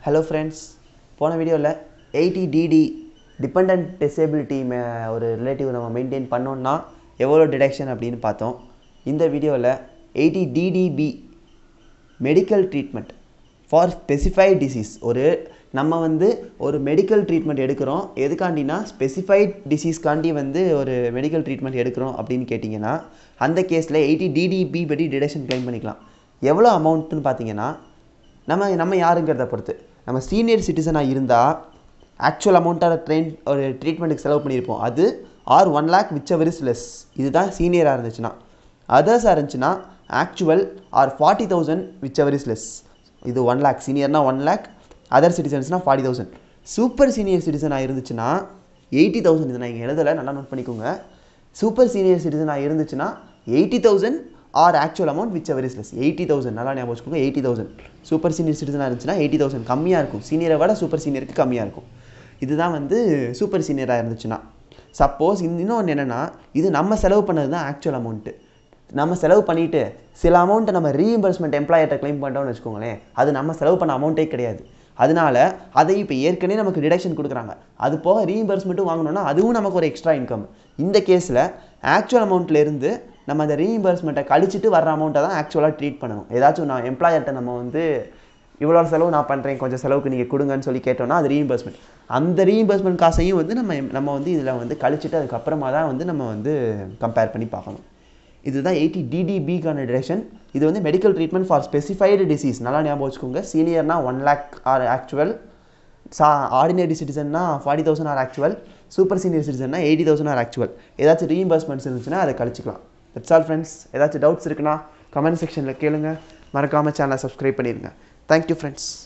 hello friends போன வீடியோவில் eighty DD depend disability may ஒரு ரிலேட்டிவ் நம்ம மெயின்டைன் பண்ணோம்னா எவ்வளோ டிடக்ஷன் அப்படின்னு பார்த்தோம் இந்த வீடியோவில் eighty DDB medical treatment for specified disease ஒரு நம்ம வந்து ஒரு மெடிக்கல் ட்ரீட்மெண்ட் எடுக்கிறோம் எதுக்காண்டினா ஸ்பெசிஃபைட் டிசீஸ்க்காண்டி வந்து ஒரு மெடிக்கல் ட்ரீட்மெண்ட் எடுக்கிறோம் அப்படின்னு கேட்டிங்கன்னா அந்த கேஸில் எயிட்டி டிடிபி படி டிடக்ஷன் க்ளைம் பண்ணிக்கலாம் எவ்வளோ அமௌண்ட்டுன்னு பார்த்தீங்கன்னா நம்ம நம்ம யாருங்கிறத பொறுத்து நம்ம சீனியர் சிட்டிசனாக இருந்தால் ஆக்சுவல் அமௌண்ட்டாக ட்ரெயின் ஒரு ட்ரீட்மெண்ட்டுக்கு செலவு பண்ணியிருப்போம் அது or one lakh whichever is less இதுதான் சீனியராக இருந்துச்சுன்னா அதர்ஸாக இருந்துச்சுன்னா actual or forty thousand whichever is less இது ஒன் லேக் சீனியர்னா ஒன் லேக் அதர் சிட்டிசன்ஸ்னால் ஃபார்ட்டி தௌசண்ட் சூப்பர் சீனியர் சிட்டிசனாக இருந்துச்சுன்னா எயிட்டி தௌசண்ட் இது நான் இங்கே எழுதலை நல்லா நோட் பண்ணிக்கோங்க சூப்பர் சீனியர் சிட்டிசனாக இருந்துச்சுன்னா eighty thousand or actual amount whichever is less eighty thousand நல்லா ஞாபகம் வச்சுக்கோங்க எயிட்டி தௌசண்ட் சூப்பர் சீனியர் சிட்டிசனாக இருந்துச்சுன்னா எயிட்டி தௌசண்ட் கம்மியாக இருக்கும் சீனியரை விட சூப்பர் சீனியருக்கு கம்மியாக இருக்கும் இதுதான் வந்து சூப்பர் சீனியராக இருந்துச்சுன்னா சப்போஸ் இன்னொன்று என்னென்னா இது நம்ம செலவு பண்ணது தான் ஆக்சுவல் அமௌண்ட்டு நம்ம செலவு பண்ணிவிட்டு சில அமௌண்ட்டை நம்ம ரீஎம்பர்ஸ்மெண்ட் எம்ப்ளாயர்கிட்ட க்ளைம் பண்ணிட்டோம்னு வச்சுக்கோங்களேன் அது நம்ம செலவு பண்ண அமௌண்ட்டே கிடையாது அதனால அதை இப்போ ஏற்கனவே நமக்கு டிடக்ஷன் கொடுக்குறாங்க அது போக ரீஎம்பர்ஸ்மெண்ட்டும் வாங்கினோன்னா அதுவும் நமக்கு ஒரு எக்ஸ்ட்ரா இன்கம் இந்த கேஸில் ஆக்சுவல் அமௌண்ட்லேருந்து நம்ம அந்த ரீஎம்பர்ஸ்மெண்ட்டை கழிச்சிட்டு வர்ற அமௌண்ட்டை தான் ஆக்சுவலாக ட்ரீட் பண்ணணும் ஏதாச்சும் நான் எம்ப்ளாயர்கிட்ட நம்ம வந்து இவ்வளோ செலவு நான் பண்ணுறேன் கொஞ்சம் செலவுக்கு நீங்கள் கொடுங்கன்னு சொல்லி கேட்டோம்னா அது ரீஎம்பர்ஸ்மெண்ட் அந்த ரீஎம்பர்ஸ்மெண்ட் காசையும் வந்து நம்ம நம்ம வந்து இதில் வந்து கழிச்சிட்டு அதுக்கப்புறமா தான் வந்து நம்ம வந்து கம்பேர் பண்ணி பார்க்கணும் இதுதான் எயிட்டி டிடிபிக்கான டிரெக்ஷன் இது வந்து medical treatment for specified disease நல்லா ஞாபகம் வச்சுக்கோங்க சீனியர்னா ஒன் லேக் ஆர் ஆக்சுவல் சா ஆர்டினரி சிட்டிசன்னா forty thousand or actual super senior சிட்டிசன்னா எயிட்டி தௌசண்ட் ஆர் ஆக்சுவல் ஏதாச்சும் ரீஇம்பர்ஸ்மெண்ட்ஸ் இருந்துச்சுன்னா அதை கழிச்சிக்கலாம் தட்ஸ் ஆல் ஃப்ரெண்ட்ஸ் ஏதாச்சும் டவுட்ஸ் இருக்குன்னா கமெண்ட் செக்ஷனில் கேளுங்க மறக்காமல் சேனலை சப்ஸ்கிரைப் பண்ணிடுங்க தேங்க்யூ ஃப்ரெண்ட்ஸ்